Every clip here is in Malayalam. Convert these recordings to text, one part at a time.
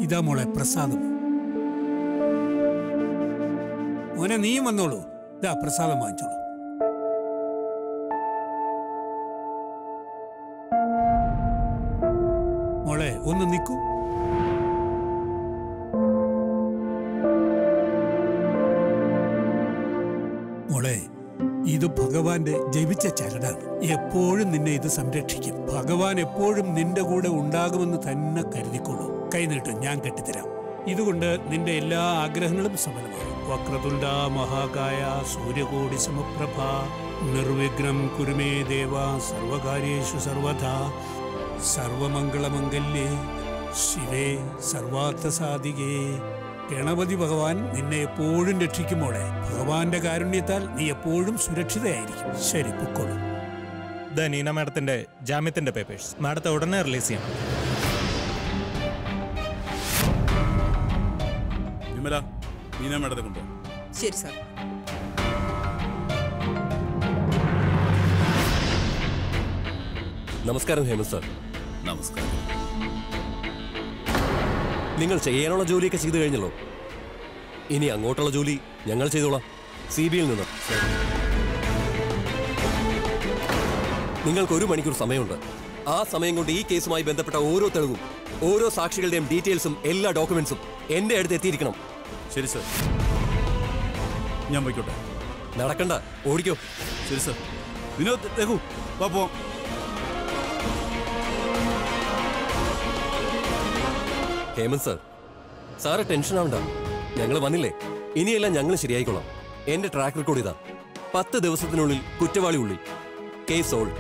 ഇതാ മോളെ പ്രസാദം മോനെ നീയും വന്നോളൂ ഇതാ പ്രസാദം വാങ്ങിച്ചോളൂ മോളെ ഒന്ന് നിൽക്കൂ മോളെ ഇത് ഭഗവാന്റെ ജപിച്ച ചരടാണ് എപ്പോഴും നിന്നെ ഇത് സംരക്ഷിക്കും ഭഗവാൻ എപ്പോഴും നിന്റെ കൂടെ ഉണ്ടാകുമെന്ന് തന്നെ കരുതിക്കോളൂ കൈനീട്ടും ഞാൻ കെട്ടിത്തരാം ഇതുകൊണ്ട് നിന്റെ എല്ലാ ആഗ്രഹങ്ങളും സഫലമാകും വക്രതുണ്ട മഹാകായ സൂര്യകോടി സമപ്രഭ നിർവിഘ്നം കുരുമേ ദേവ സർവകാര്യേഷു സർവധാ സർവമംഗളമംഗല്യേ ശിവേ സർവാർത്ഥസാധികേ ഗണപതി ഭഗവാൻ നിന്നെ എപ്പോഴും രക്ഷിക്കുമോളെ ഭഗവാന്റെ കാരുണ്യത്താൽ നീ എപ്പോഴും സുരക്ഷിതയായിരിക്കും ശരി പൊക്കോളൂ ദ നീന മാഡത്തിന്റെ ജാമ്യത്തിന്റെ പേപ്പേഴ്സ് മാഡത്തെ ഉടനെ റിലീസ് ചെയ്യണം വിമല നീന മേഡത്തെ കൊണ്ടോ ശരി സാർ നമസ്കാരം ഹേമന്ത് സാർ നമസ്കാരം നിങ്ങൾ ചെയ്യാനുള്ള ജോലിയൊക്കെ ചെയ്തു കഴിഞ്ഞല്ലോ ഇനി അങ്ങോട്ടുള്ള ജോലി ഞങ്ങൾ ചെയ്തോളാം സി ബിയിൽ നിന്ന് നിങ്ങൾക്ക് ഒരു മണിക്കൂർ സമയമുണ്ട് ആ സമയം കൊണ്ട് ഈ കേസുമായി ബന്ധപ്പെട്ട ഓരോ തെളിവും ഓരോ സാക്ഷികളുടെയും ഡീറ്റെയിൽസും എല്ലാ ഡോക്യുമെന്റ്സും എന്റെ അടുത്ത് എത്തിയിരിക്കണം ശരി സർ ഞാൻ പോയിക്കോട്ടെ നടക്കണ്ട ഓടിക്കോ ശരി സർ വിനോദ് രഘു വാ പോവാം ഹേമന്ത് സാർ സാറ് ടെൻഷൻ ആവണ്ട ഞങ്ങൾ വന്നില്ലേ ഇനിയെല്ലാം ഞങ്ങൾ ശരിയായിക്കോളാം എന്റെ ട്രാക്ക് റെക്കോർഡ് ഇതാ പത്ത് ദിവസത്തിനുള്ളിൽ കുറ്റവാളി ഉള്ളിൽ കേസ് സോൾവ്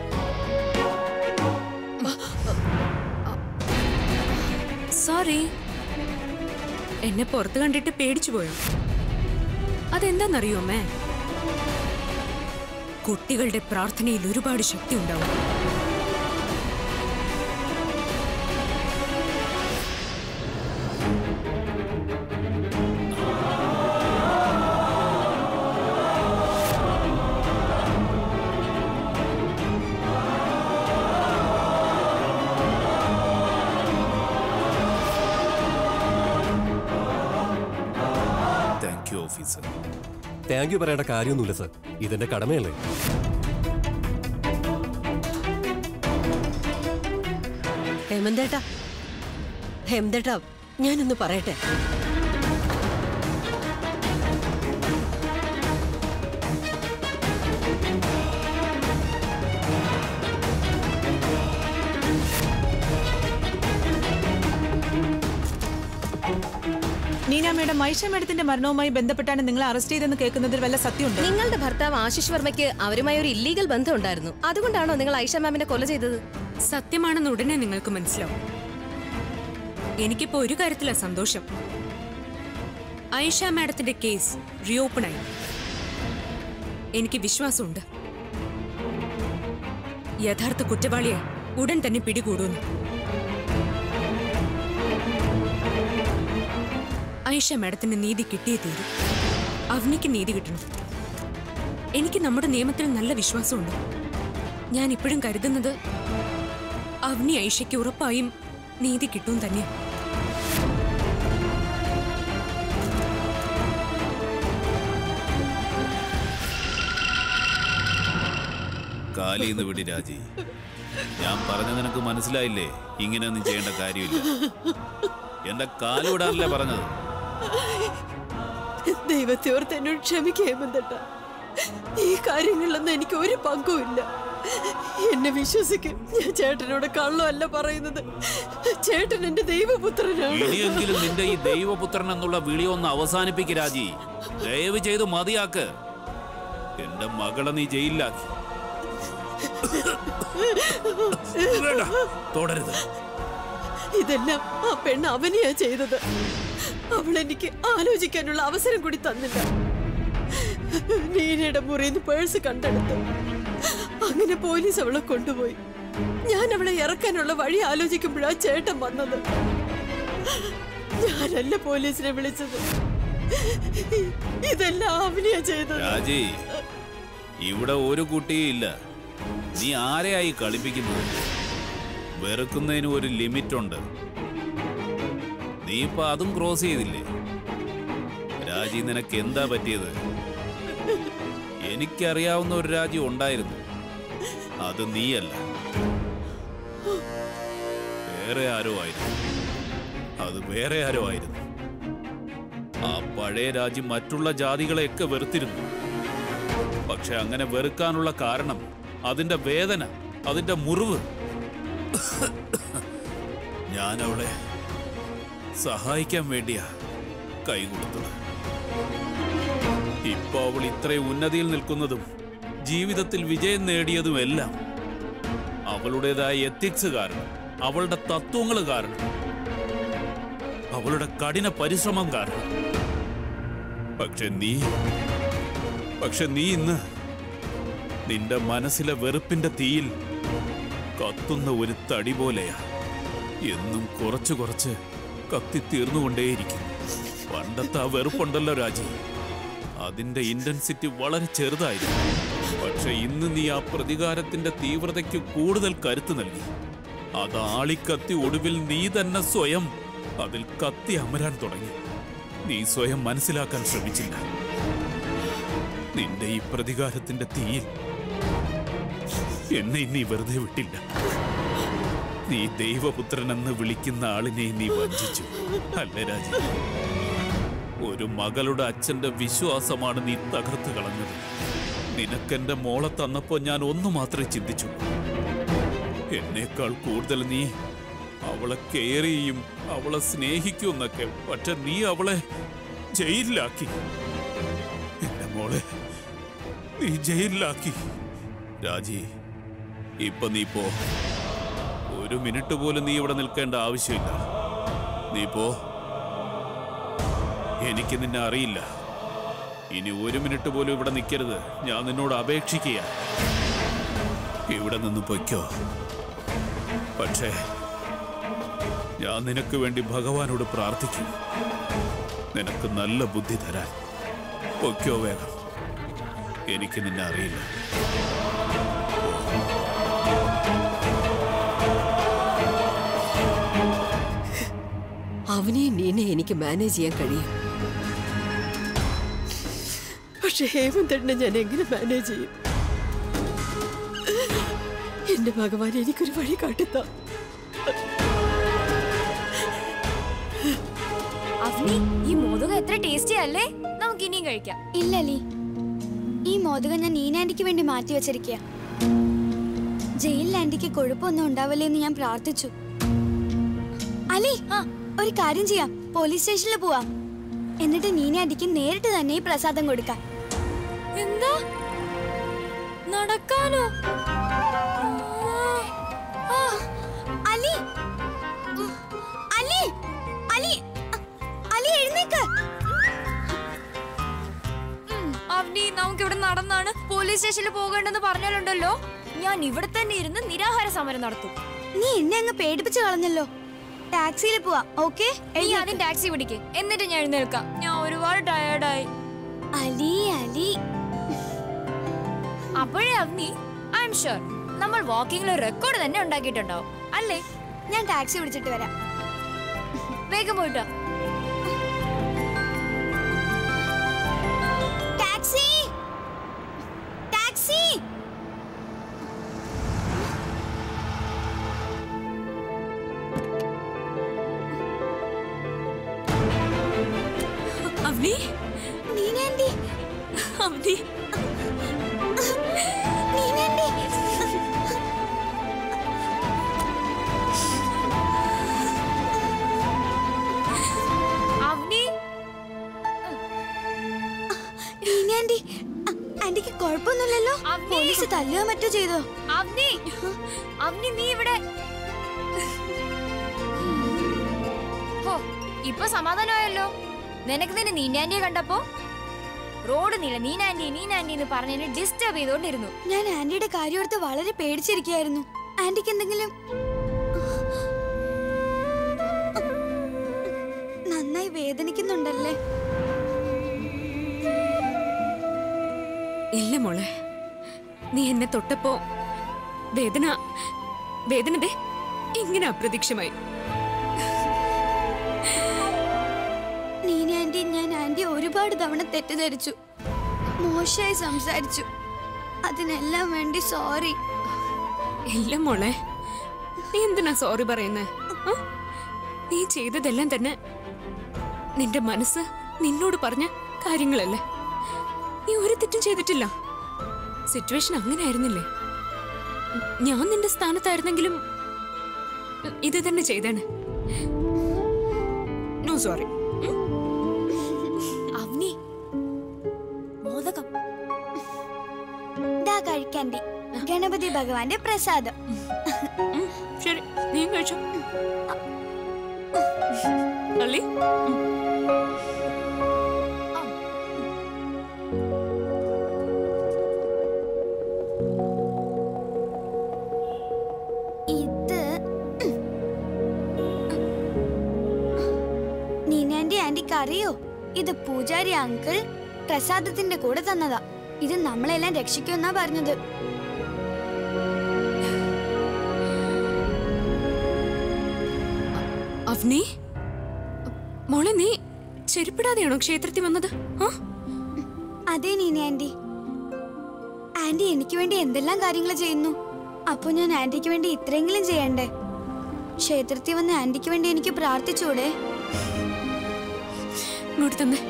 സോറി എന്നെ പുറത്ത് കണ്ടിട്ട് പേടിച്ചു പോയോ അതെന്താന്നറിയോ അമ്മേ കുട്ടികളുടെ പ്രാർത്ഥനയിൽ ഒരുപാട് ശക്തി ഉണ്ടാവും thank you officer thank you പറയേണ്ട കാര്യമൊന്നുമില്ല സർ ഇതെന്റെ കടമയല്ലേ ഹേമന്തേട്ടാ ഹേമന്തേട്ടാ ഞാനൊന്ന് പറയട്ടെ നീന മേഡം ഐഷ മേഡത്തിന്റെ മരണവുമായി ബന്ധപ്പെട്ടാണ് നിങ്ങളെ അറസ്റ്റ് ചെയ്തെന്ന് കേൾക്കുന്നതിൽ വല്ല സത്യമുണ്ട് നിങ്ങളുടെ ഭർത്താവ് ആശിഷ് വർമ്മയ്ക്ക് അവരുമായി ഒരു ഇല്ലീഗൽ ബന്ധം ഉണ്ടായിരുന്നു അതുകൊണ്ടാണോ നിങ്ങൾ ഐഷ മാമിനെ കൊല ചെയ്തത് സത്യമാണെന്ന് ഉടനെ നിങ്ങൾക്ക് മനസ്സിലാവും എനിക്കിപ്പോ ഒരു കാര്യത്തിലാ സന്തോഷം ഐഷ മാഡത്തിന്റെ കേസ് റീഓപ്പൺ ആയി എനിക്ക് വിശ്വാസമുണ്ട് യഥാർത്ഥ കുറ്റവാളിയെ ഉടൻ തന്നെ പിടികൂടുന്നു ഐഷ മാഡത്തിന് നീതി കിട്ടിയേ തീരും അവനിക്ക് നീതി കിട്ടണം എനിക്ക് നമ്മുടെ നിയമത്തിൽ നല്ല വിശ്വാസമുണ്ട് ഞാൻ ഇപ്പോഴും കരുതുന്നത് അവനി ഐഷയ്ക്ക് ഉറപ്പായും നീതി കിട്ടും തന്നെ കാലിന്ന് വിടി രാജി ഞാൻ പറഞ്ഞ നിനക്ക് മനസ്സിലായില്ലേ ഇങ്ങനെയൊന്നും ചെയ്യേണ്ട കാര്യമില്ല എന്റെ കാല് വിടാനല്ലേ പറഞ്ഞത് ദൈവത്തെ ഓർത്ത് എന്നോട് ക്ഷമിക്കുക ഹേമന്തേട്ടാ ഈ കാര്യങ്ങളിലൊന്നും എനിക്ക് ഒരു പങ്കുമില്ല എന്നെ വിശ്വസിക്കും ഞാൻ ചേട്ടനോട് കള്ളമല്ല പറയുന്നത് ചേട്ടൻ എന്റെ ദൈവപുത്രനാണ് ഇനിയെങ്കിലും നിന്റെ ഈ ദൈവപുത്രൻ എന്നുള്ള വിളി ഒന്ന് അവസാനിപ്പിക്ക് രാജി ദയവ് ചെയ്ത് മതിയാക്ക് എന്റെ മകളെ നീ ജയിലിലാക്കി വേണ്ട, തുടരുത് ഇതെല്ലാം ആ പെണ്ണ് അവനെയാ ചെയ്തത് അവൾ എനിക്ക് ആലോചിക്കാനുള്ള അവസരം കൂടി തന്നില്ല നീനയുടെ മുറിയിൽ പേഴ്സ് കണ്ടെടുത്തു അങ്ങനെ പോലീസ് അവളെ കൊണ്ടുപോയി ഞാൻ അവളെ ഇറക്കാനുള്ള വഴി ആലോചിക്കുമ്പോഴാ ചേട്ടൻ വന്നത് ഞാനല്ല പോലീസിനെ വിളിച്ചത് ഇതെല്ലാം അവനെയാ ചെയ്തത് രാജി ഇവിടെ ഒരു കുട്ടിയും ഇല്ല നീ ആരെയായി കളിപ്പിക്കുന്നത് വെറുക്കുന്നതിന് ഒരു ലിമിറ്റ് ഉണ്ട് നീ ഇപ്പൊ അതും ക്രോസ് ചെയ്തില്ലേ രാജി നിനക്ക് എന്താ പറ്റിയത് എനിക്കറിയാവുന്ന ഒരു രാജ്യം ഉണ്ടായിരുന്നു അത് നീയല്ല വേറെ ആരോ ആയിരുന്നു അത് വേറെ ആരോ ആയിരുന്നു ആ പഴയ രാജ്യം മറ്റുള്ള ജാതികളെയൊക്കെ വെറുത്തിരുന്നു പക്ഷെ അങ്ങനെ വെറുക്കാനുള്ള കാരണം അതിന്റെ വേദന അതിന്റെ മുറിവ് ഞാൻ അവളെ സഹായിക്കാൻ വേണ്ടിയാ കൈ കൊടുത്തത് ഇപ്പൊ അവൾ ഇത്രയും ഉന്നതിയിൽ നിൽക്കുന്നതും ജീവിതത്തിൽ വിജയം നേടിയതുമെല്ലാം അവളുടേതായ എത്തിക്സ് കാരണം അവളുടെ തത്വങ്ങൾ കാരണം അവളുടെ കഠിന പരിശ്രമം കാരണം പക്ഷെ നീ പക്ഷെ നീ ഇന്ന് നിന്റെ മനസ്സിലെ വെറുപ്പിന്റെ തീയിൽ കത്തുന്ന ഒരു തടി പോലെയാ എന്നും കുറച്ച് കുറച്ച് കത്തി തീർന്നുകൊണ്ടേയിരിക്കും പണ്ടത്തെ ആ വെറുപ്പുണ്ടല്ലോ രാജി അതിന്റെ ഇന്റൻസിറ്റി വളരെ ചെറുതായിരുന്നു പക്ഷെ ഇന്ന് നീ ആ പ്രതികാരത്തിന്റെ തീവ്രതയ്ക്ക് കൂടുതൽ കരുത്ത് നൽകി അത് ആളിക്കത്തി ഒടുവിൽ നീ തന്നെ സ്വയം അതിൽ കത്തി അമരാൻ തുടങ്ങി നീ സ്വയം മനസ്സിലാക്കാൻ ശ്രമിച്ചില്ല നിന്റെ ഈ പ്രതികാരത്തിന്റെ തീയിൽ എന്നെ നീ വെറുതെ വിട്ടില്ല നീ ദൈവപുത്രനെന്ന് വിളിക്കുന്ന ആളിനെ നീ വഞ്ചിച്ചു അല്ലേ രാജി ഒരു മകളുടെ അച്ഛന്റെ വിശ്വാസമാണ് നീ തകർത്ത് കളഞ്ഞത് നിനക്കെന്റെ മോളെ തന്നപ്പോ ഞാൻ ഒന്നു മാത്രമേ ചിന്തിച്ചു എന്നേക്കാൾ കൂടുതൽ നീ അവളെ കെയർ ചെയ്യും അവളെ സ്നേഹിക്കുമെന്നൊക്കെ പക്ഷെ നീ അവളെ ജയിലിലാക്കി എന്റെ മോളെ നീ ജയിലിലാക്കി രാജി ഇപ്പൊ നീ പോ ഒരു മിനിറ്റ് പോലും നീ ഇവിടെ നിൽക്കേണ്ട ആവശ്യമില്ല നീ പോ എനിക്ക് നിന്നെ അറിയില്ല ഇനി ഒരു മിനിറ്റ് പോലും ഇവിടെ നിൽക്കരുത് ഞാൻ നിന്നോട് അപേക്ഷിക്കുക ഇവിടെ നിന്ന് പൊയ്ക്കോ പക്ഷേ ഞാൻ നിനക്ക് വേണ്ടി ഭഗവാനോട് പ്രാർത്ഥിക്കും നിനക്ക് നല്ല ബുദ്ധി തരാൻ പൊയ്ക്കോ വേഗം എനിക്ക് നിന്നെ അറിയില്ല അവനെയും നീനെ എനിക്ക് മാനേജ് ചെയ്യാൻ കഴിയും പക്ഷെ ഹേമന്തണ്ണെ ഞാൻ എങ്ങനെ മാനേജ് ചെയ്യും എന്റെ ഭഗവാൻ എനിക്കൊരു വഴി കാട്ടിത്താ അവനി ഈ മോദകം എത്ര ടേസ്റ്റി അല്ലേ നമുക്ക് ഇനിയും കഴിക്കാം ഇല്ല ലീ ഈ മോദകം ഞാൻ നീന ആന്റിക്ക് വേണ്ടി മാറ്റി വെച്ചിരിക്കുക ജയിലിൽ ആന്റിക്ക് കുഴപ്പമൊന്നും ഉണ്ടാവില്ലേ എന്ന് ഞാൻ പ്രാർത്ഥിച്ചു അലി ഒരു കാര്യം ചെയ്യാം പോലീസ് സ്റ്റേഷനിൽ പോവാം എന്നിട്ട് നീന ആന്റിക്ക് നേരിട്ട് തന്നെ ഈ പ്രസാദം കൊടുക്കാം എന്താ നടക്കാനോ ആ, അലി ഉം, അലി അലി അ- അലി എഴുന്നേക്ക് അവനി നമുക്ക് ഇവിടെ നടന്നാണ് പോലീസ് സ്റ്റേഷനിൽ പോകേണ്ടെന്ന് പറഞ്ഞാലുണ്ടല്ലോ ഞാൻ ഇവിടെ തന്നെ ഇരുന്ന് നിരാഹാര സമരം നടത്തും നീ എന്നെ അങ്ങ് പേടിപ്പിച്ചു കളഞ്ഞല്ലോ ടാക്സിയിൽ പോവാം ഓക്കെ നീ ആദ്യം ടാക്സി പിടിക്ക് എന്നിട്ട് ഞാൻ എഴുന്നേൽക്കാം ഞാൻ ഒരുപാട് ടയേർഡായി അലി അലി അപ്പോഴേ അവനി ഐ എം ഷുവർ നമ്മൾ വാക്കിംഗിൽ ഒരു റെക്കോർഡ് തന്നെ ഉണ്ടാക്കിയിട്ടുണ്ടാവും അല്ലേ ഞാൻ ടാക്സി വിളിച്ചിട്ട് വരാം വേഗം പോയിട്ടോ ടാക്സി ടാക്സി അവനി നീന ആന്റി അവനി നീന ആന്റി അവനി നീന ആന്റി അ- ആന്റിക്ക് കുഴപ്പമൊന്നുമില്ലല്ലോ അവനി. പോലീസ് തല്ലുകയോ മറ്റോ ചെയ്തോ അവനി അവനി നീ ഇവിടെ ഹോ ഇപ്പൊ സമാധാനമായല്ലോ നിനക്ക് നിന്റെ നീനാൻഡിയെ കണ്ടപ്പോ റോഡ് നീല നീനാൻഡി നീനാൻഡി എന്ന് പറഞ്ഞതിന് ഡിസ്റ്റർബ് ചെയ്തോണ്ടിരുന്നു ഞാൻ ആന്റിയുടെ കാര്യമെടുത്ത് വളരെ പേടിച്ചിരിക്കുകയായിരുന്നു ആന്റിക്ക് എന്തെങ്കിലും നന്നായി വേദനിക്കുന്നുണ്ടല്ലേ ഇല്ല മോളെ നീ എന്നെ തൊട്ടപ്പോ വേദന വേദന ദേ ഇങ്ങനെ അപ്രതീക്ഷമായി ആന്റി ഒരുപാട് തവണ തെറ്റിദ്ധരിച്ചു മോശമായി സംസാരിച്ചു അതിനെല്ലാം വേണ്ടി സോറി ഇല്ല മോളെ നീ എന്തിനാ സോറി പറയുന്നേ ആ? നീ ചെയ്തതെല്ലാം തന്നെ നിന്റെ മനസ്സ് നിന്നോട് പറഞ്ഞ കാര്യങ്ങളല്ലേ നീ ഒരു തെറ്റും ചെയ്തിട്ടില്ല സിറ്റുവേഷൻ അങ്ങനെ ആയിരുന്നില്ലേ ഞാൻ നിന്റെ സ്ഥാനത്തായിരുന്നെങ്കിലും ഇത് തന്നെ ചെയ്തേനെ നോ സോറി അവനി മോദകം ദാ കഴിക്കാൻഡി ഗണപതി ഭഗവാന്റെ പ്രസാദം ശരി നീ കഴിച്ചോ അല്ലേ ഇത് നീനാൻഡി ആന്റിക്ക് അറിയോ ഇത് പൂജാരി അങ്കിൾ പ്രസാദത്തിന്റെ കൂടെ തന്നതാ ഇത് നമ്മളെല്ലാം രക്ഷിക്കുമെന്നാ പറഞ്ഞത് അവനി മോളെ നീ ചെരുപ്പിടാതെയാണോ ക്ഷേത്രത്തിൽ വന്നത് ആ അതെ നീന ആന്റി ആന്റി എനിക്ക് വേണ്ടി എന്തെല്ലാം കാര്യങ്ങൾ ചെയ്യുന്നു അപ്പൊ ഞാൻ ആന്റിക്ക് വേണ്ടി ഇത്രയെങ്കിലും ചെയ്യണ്ടേ ക്ഷേത്രത്തിൽ വന്ന് ആന്റിക്ക് വേണ്ടി എനിക്ക് പ്രാർത്ഥിച്ചൂടെ ഇങ്ങോട്ട് തന്നെ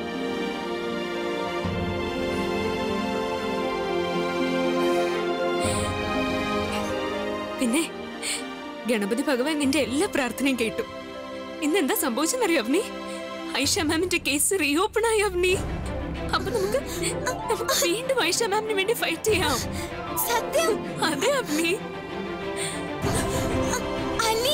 പിന്നെ ഗണപതി ഭഗവാൻ നിന്റെ എല്ലാ പ്രാർത്ഥനയും കേട്ടു ഇന്ന് എന്താ സംഭവിച്ചെന്നറിയോ അവനി ഐഷ മാമിന്റെ കേസ് റീഓപ്പൺ ആയി അവനി അപ്പൊ നമുക്ക് നമുക്ക് വീണ്ടും ഐഷ മാമിന് വേണ്ടി ഫൈറ്റ് ചെയ്യാം സത്യം അതെ അവനി അലി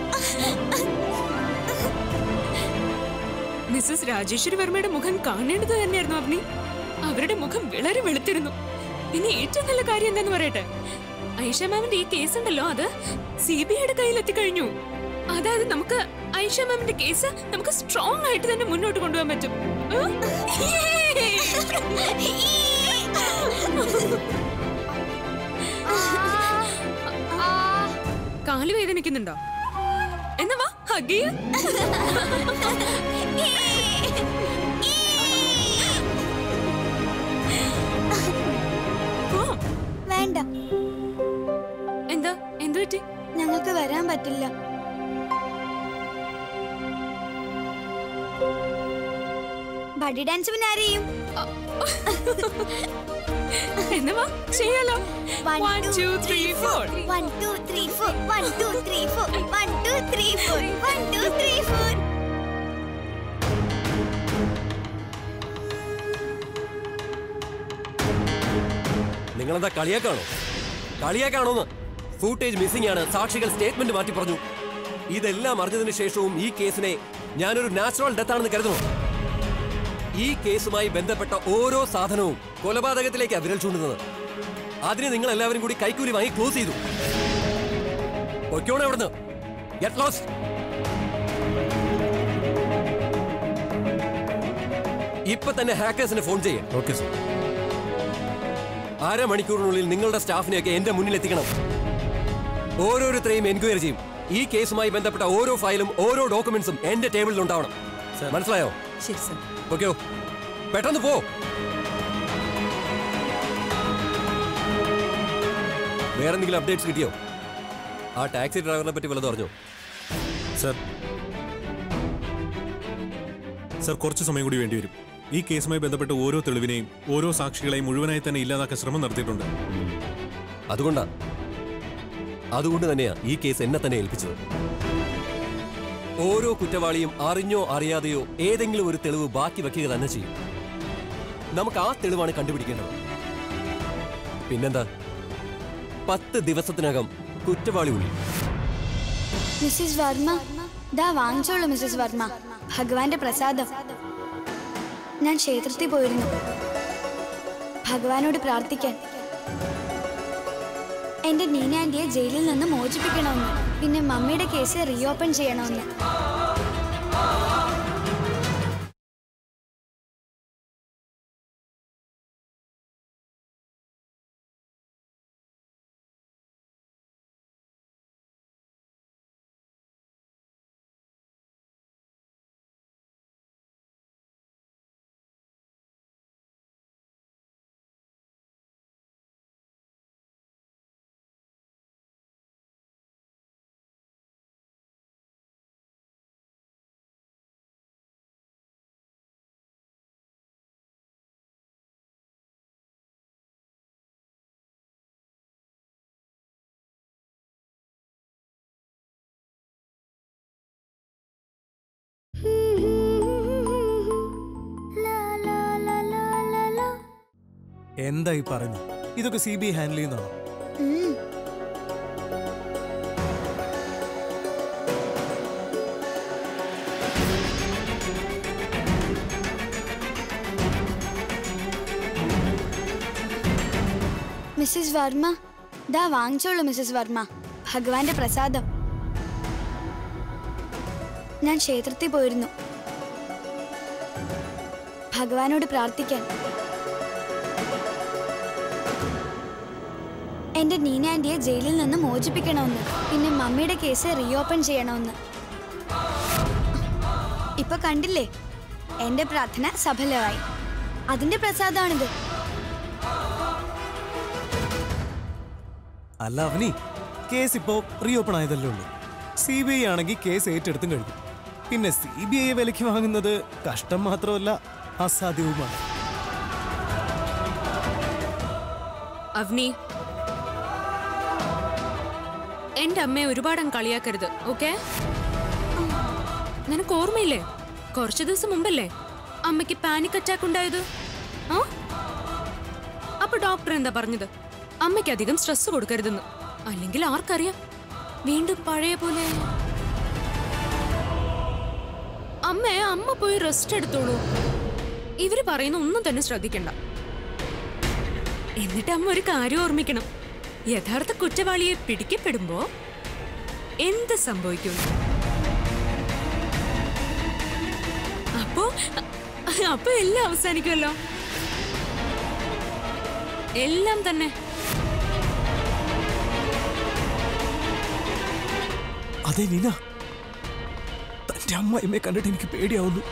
മിസ്സസ് രാജേശ്വരി വർമ്മയുടെ മുഖം കാണേണ്ടത് തന്നെയായിരുന്നു അവനി അവരുടെ മുഖം വിളറി വെളുത്തിരുന്നു ഇനി ഏറ്റവും നല്ല കാര്യം എന്താന്ന് പറയട്ടെ ഐഷ മാമിന്റെ ഈ കേസ് ഉണ്ടല്ലോ അത് സി ബി ഐയുടെ കയ്യിൽ എത്തിക്കഴിഞ്ഞു അതായത് നമുക്ക് ഐഷ മാമിന്റെ കേസ് നമുക്ക് സ്ട്രോങ് ആയിട്ട് തന്നെ മുന്നോട്ട് കൊണ്ടുപോകാൻ പറ്റും ഉം? കാല് വേദനിക്കുന്നുണ്ടോ എന്നാ വാ ഹഗ് ചെയ്യ്. പോവാം. വേണ്ട എന്താ എന്ത് പറ്റി ഞങ്ങൾക്ക് വരാൻ പറ്റില്ല ബഡി ഡാൻസ് പിന്നെ ആരെയും എന്നാ വാ ചെയ്യാലോ One, One, two, two, three, four. One, two, three, four. One, two, three, four. One, two, three, four. One, two, three, four. നിങ്ങളെന്താ കളിയാക്കാണോ കളിയാക്കാണോന്ന് ഫൂട്ടേജ് മിസ്സിംഗ് ആണ് സാക്ഷികൾ സ്റ്റേറ്റ്മെന്റ് മാറ്റി പറഞ്ഞു ഇതെല്ലാം അറിഞ്ഞതിന് ശേഷവും ഈ കേസിനെ ഞാനൊരു നാച്ചുറൽ ഡെത്ത് ആണെന്ന് കരുതുന്നു ഈ കേസുമായി ബന്ധപ്പെട്ട ഓരോ സാധനവും കൊലപാതകത്തിലേക്ക് വിരൽ ചൂണ്ടുന്നത് അതിന് നിങ്ങൾ എല്ലാവരും കൂടി കൈക്കൂലി വാങ്ങി ക്ലോസ് ചെയ്തു പൊയ്ക്കോണേ അവിടുന്ന് ഗെറ്റ് ലോസ്റ്റ് ഇപ്പൊ തന്നെ ഹാക്കേഴ്സിന് ഫോൺ ചെയ്യേ ഓക്കെ സർ അരമണിക്കൂറിനുള്ളിൽ നിങ്ങളുടെ സ്റ്റാഫിനെയൊക്കെ എന്റെ മുന്നിൽ എത്തിക്കണം ഓരോരുത്തരെയും എൻക്വയറി ചെയ്യും ഈ കേസുമായി ബന്ധപ്പെട്ട ഓരോ ഫയലും ഓരോ ഡോക്യുമെന്റ്സും എന്റെ ടേബിളിൽ ഉണ്ടാവണം മനസ്സിലായോ ശരി സർ ഓക്കെയോ പെട്ടെന്ന് പോ വേറെന്തെങ്കിലും അപ്ഡേറ്റ്സ് കിട്ടിയോ ആ ടാക്സി ഡ്രൈവറിനെ പറ്റി വല്ലതും അറിഞ്ഞോ സർ സർ കുറച്ച് സമയം കൂടി വേണ്ടിവരും ഈ കേസുമായി ബന്ധപ്പെട്ട് ഓരോ തെളിവിനെയും ഓരോ സാക്ഷികളെയും മുഴുവനായി തന്നെ ഇല്ലാതാക്കാൻ ശ്രമം നടത്തിയിട്ടുണ്ട് അതുകൊണ്ടാ അതുകൊണ്ട് തന്നെയാ ഈ കേസ് എന്നെ തന്നെ ഏൽപ്പിച്ചത് ഓരോ കുറ്റവാളിയും അറിഞ്ഞോ അറിയാതെയോ ഏതെങ്കിലും ഒരു തെളിവ് ബാക്കി വെക്കുക തന്നെ ചെയ്യും നമുക്ക് ആ തെളിവാണ് കണ്ടുപിടിക്കേണ്ടത് പിന്നെന്താ പത്ത് ദിവസത്തിനകം കുറ്റവാളി ഉള്ളി മിസ്സിസ് വർമ്മ ദാ വാങ്ങിച്ചോളൂ മിസ്സിസ് വർമ്മ ഭഗവാന്റെ പ്രസാദം ഞാൻ ക്ഷേത്രത്തിൽ പോയിരുന്നു ഭഗവാനോട് പ്രാർത്ഥിക്കാൻ എന്റെ നീന ആന്റിയെ ജയിലിൽ നിന്ന് മോചിപ്പിക്കണമെന്ന് പിന്നെ മമ്മിയുടെ കേസ് റീഓപ്പൺ ചെയ്യണമെന്ന് എന്താ ഈ പറയുന്നത് ഇതൊക്കെ സി ബി ഐ ഹാൻഡിൽ ചെയ്യുന്നതാണോ ഉം. മിസ്സസ് വർമ്മ ദാ വാങ്ങിച്ചോളൂ മിസ്സസ് വർമ്മ ഭഗവാന്റെ പ്രസാദം ഞാൻ ക്ഷേത്രത്തിൽ പോയിരുന്നു ഭഗവാനോട് പ്രാർത്ഥിക്കാൻ എന്റെ നീന ആന്റിയെ ജയിലിൽ നിന്ന് മോചിപ്പിക്കണമെന്ന് പിന്നെ മമ്മിയുടെ കേസ് റീഓപ്പൺ ചെയ്യണമെന്ന് ഇപ്പൊ കണ്ടില്ലേ എന്റെ പ്രാർത്ഥന സഫലമായി അതിന്റെ പ്രസാദമാണിത് അല്ല അവനി കേസ് ഇപ്പോ റീ ഓപ്പൺ ആയതല്ലേ ഉള്ളൂ സി ബി ഐ ആണെങ്കിൽ കേസ് ഏറ്റെടുത്തും കഴിഞ്ഞു പിന്നെ സി ബി ഐ വിലയ്ക്ക് വാങ്ങുന്നത് കഷ്ടം മാത്രമല്ല അസാധ്യവുമാണ് അവനി എന്റെ അമ്മയെ ഒരുപാട് കളിയാക്കരുത് ഓക്കെ നിനക്ക് ഓർമ്മയില്ലേ കുറച്ചു ദിവസം മുമ്പല്ലേ അമ്മയ്ക്ക് പാനിക് അറ്റാക്ക് ഉണ്ടായത് ആ അപ്പൊ ഡോക്ടർ എന്താ പറഞ്ഞത് അമ്മയ്ക്ക് അധികം സ്ട്രെസ് കൊടുക്കരുതെന്ന് അല്ലെങ്കിൽ ആർക്കറിയാം വീണ്ടും പഴയ പോലെ അമ്മ അമ്മ പോയി റെസ്റ്റ് എടുത്തോളൂ ഇവര് പറയുന്ന ഒന്നും തന്നെ ശ്രദ്ധിക്കണ്ട എന്നിട്ട് അമ്മ ഒരു കാര്യം ഓർമ്മിക്കണം യഥാർത്ഥ കുറ്റവാളിയെ പിടിക്കപ്പെടുമ്പോ എന്ത് സംഭവിക്കും അപ്പോ അപ്പൊ എല്ലാം അവസാനിക്കുമല്ലോ എല്ലാം തന്നെ അതെ നീന തന്റെ അമ്മ എന്നെ കണ്ടിട്ട് എനിക്ക് പേടിയാവുന്നു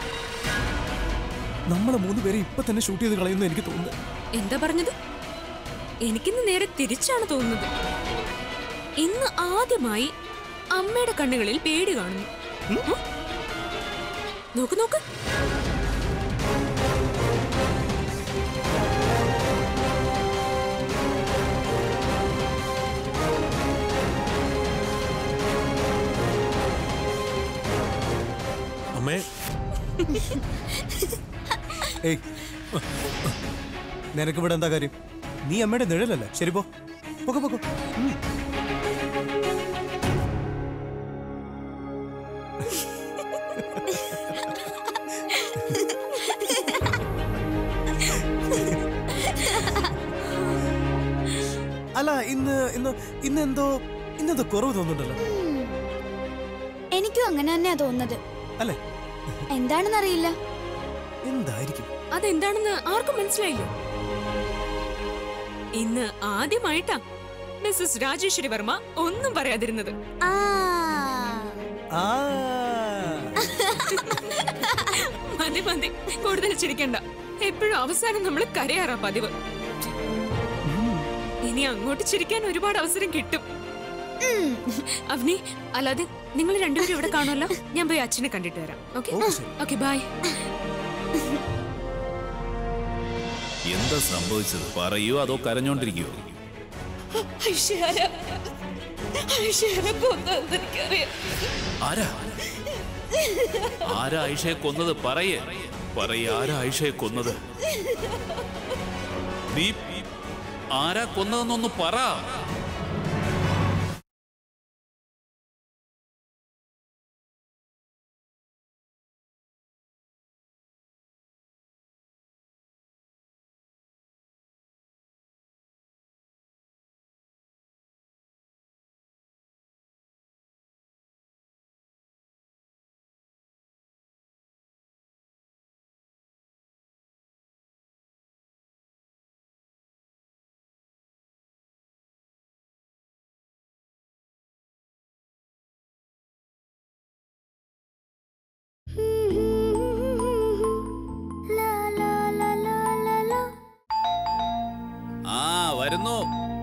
നമ്മളെ മൂന്ന് പേരെ ഇപ്പൊ തന്നെ ഷൂട്ട് ചെയ്ത് കളയുന്നു എനിക്ക് തോന്നുന്നു എന്താ പറഞ്ഞത് എനിക്കിന്ന് നേരെ തിരിച്ചാണ് തോന്നുന്നത് ഇന്ന് ആദ്യമായി അമ്മയുടെ കണ്ണുകളിൽ പേടി കാണുന്നു ഉം? നോക്ക് നോക്ക് അമ്മേ ഏയ് നിനക്ക് ഇവിടെ എന്താ കാര്യം നീ അമ്മയുടെ നിഴലല്ലേ ശരി പോ പൊക്കോ പൊക്കോ ഉം. അല്ല ഇന്ന് ഇന്ന് ഇന്ന് എന്തോ ഇന്നെന്തോ കുറവ് തോന്നുന്നുണ്ടല്ലോ എനിക്കും അങ്ങനെ തന്നെയാ തോന്നുന്നത് അല്ലേ എന്താണെന്നറിയില്ല എന്തായിരിക്കും അതെന്താണെന്ന് ആർക്കും മനസ്സിലായില്ലോ ഇന്ന് ആദ്യമായിട്ടാ മിസ്സസ് രാജേശ്വരി വർമ്മ ഒന്നും പറയാതിരുന്നത് ആ ആ മതി മതി കൂടുതൽ ചിരിക്കണ്ട എപ്പോഴും അവസാനം നമ്മൾ കരയാറാ പതിവ് ഇനി അങ്ങോട്ട് ചിരിക്കാൻ ഒരുപാട് അവസരം കിട്ടും അവനി അല്ലാതെ നിങ്ങൾ രണ്ടുപേരും ഇവിടെ കാണുമല്ലോ ഞാൻ പോയി അച്ഛനെ കണ്ടിട്ട് വരാം ഓക്കെ ഓക്കെ, ശരി. ഓക്കെ ബൈ എന്താ സംഭവിച്ചത് പറയൂ അതോ കരഞ്ഞോണ്ടിരിക്കുവോ ആരാ ആരാ ആയിഷയെ കൊന്നത് പറയേ പറയേ ആരാ ആയിഷയെ കൊന്നത് നീ ആരാ കൊന്നതെന്നൊന്ന് പറ ആ വരുന്നു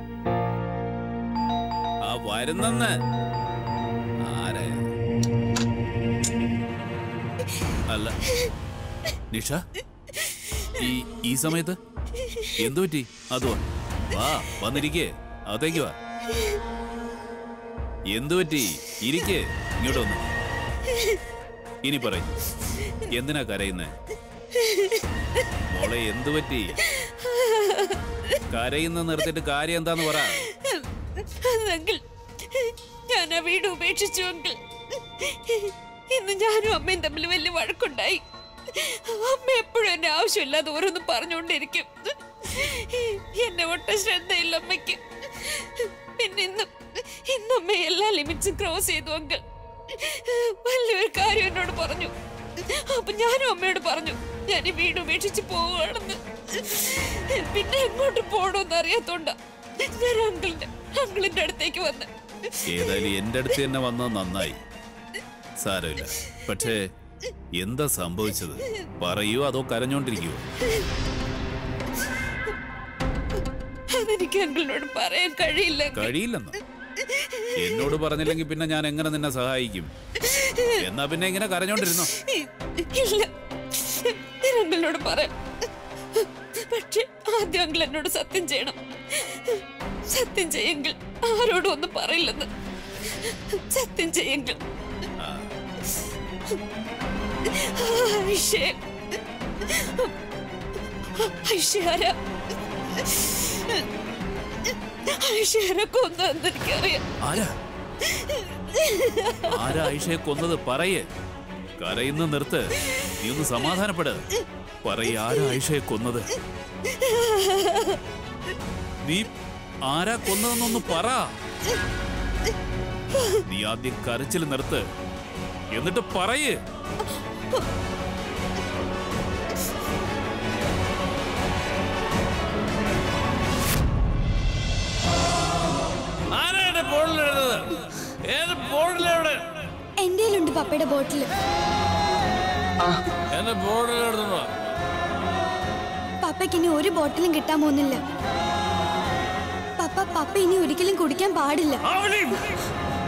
ആ വരുന്നെന്ന് ആരെ അല്ല നിഷ ഈ ഈ സമയത്ത് എന്തു പറ്റി അതുവാ വാ വന്നിരിക്കേ അതേക്ക് വാ എന്തു പറ്റി ഇരിക്കേ ഇങ്ങോട്ട് വന്ന് ഇനി പറയും എന്തിനാ കരയുന്നേ മോളെ എന്തു പറ്റി കരയുന്ന നിർത്തിയിട്ട് കാര്യം എന്താന്ന് പറ അങ്കിൾ ഞാൻ ആ വീട് ഉപേക്ഷിച്ചു അങ്കിൾ ഇന്ന് ഞാനും അമ്മയും തമ്മിൽ വലിയ വഴക്കുണ്ടായി അമ്മ എപ്പോഴും എന്നെ ആവശ്യമില്ലാതെ ഓരോന്നും പറഞ്ഞുകൊണ്ടിരിക്കും എന്നെ ഒട്ടും ശ്രദ്ധയില്ല അമ്മയ്ക്ക് പിന്നെ ഇന്ന് ഇന്ന് അമ്മ എല്ലാ ലിമിറ്റ്സും ക്രോസ് ചെയ്തു അങ്കിൾ വലിയൊരു കാര്യം എന്നോട് പറഞ്ഞു അപ്പൊ ഞാനും അമ്മയോട് പറഞ്ഞു ഞാൻ ഈ വീട് ഉപേക്ഷിച്ച് പോവുകയാണെന്ന് പിന്നെ എങ്ങോട്ട് പോകണമെന്ന് അറിയാത്തോണ്ടാ ഞാൻ അങ്കിളിന്റെ അങ്കിളിന്റെ അടുത്തേക്ക് വന്ന് ഏതായാലും എന്റെ അടുത്ത് തന്നെ വന്നത് നന്നായി സാരമില്ല പക്ഷേ എന്താ സംഭവിച്ചത് പറയൂ അതോ കരഞ്ഞോണ്ടിരിക്കുവോ അതെനിക്ക് അങ്കിളിനോട് പറയാൻ കഴിയില്ല കഴിയില്ലെന്ന് എന്നോട് പറഞ്ഞില്ലെങ്കിൽ പിന്നെ ഞാൻ എങ്ങനെ നിന്നെ സഹായിക്കും എന്നാ പിന്നെ ഇങ്ങനെ കരഞ്ഞോണ്ടിരുന്നോ ഇല്ല ഞാൻ അങ്കിളിനോട് പറയാം പക്ഷെ ആദ്യം അങ്കിൾ എന്നോട് സത്യം ചെയ്യണം സത്യം ചെയ്യെങ്കിൽ ആരോടും ഒന്നും പറയില്ലെന്ന് സത്യം ചെയ്യെങ്കിൽ ഐഷേ ഐഷാര ഐഷാര കൊന്നെന്ന് എനിക്കറിയാം ആരാ ആരാ ഐഷയെ കൊന്നത് പറയേ കരയുന്ന നിർത്ത് നീ ഒന്ന് സമാധാനപ്പെട് പറയേ ആരാ ഐഷയെ കൊന്നത് നീ ആരാ കൊന്നതെന്നൊന്ന് പറ നീ ആദ്യം കരച്ചിൽ നിർത്ത് എന്നിട്ട് പറയേ ആരാണ് ബോർഡിൽ എഴുതുന്നത് ഏത് ബോർഡിലെവിടെ എന്റെ ഉണ്ട് പപ്പയുടെ ബോട്ടിൽ എന്റെ ബോർഡിൽ എഴുതുന്നു പപ്പയ്ക്ക് ഇനി ഒരു ബോട്ടിലും കിട്ടാൻ പോകുന്നില്ല പപ്പ പപ്പ ഇനി ഒരിക്കലും കുടിക്കാൻ പാടില്ല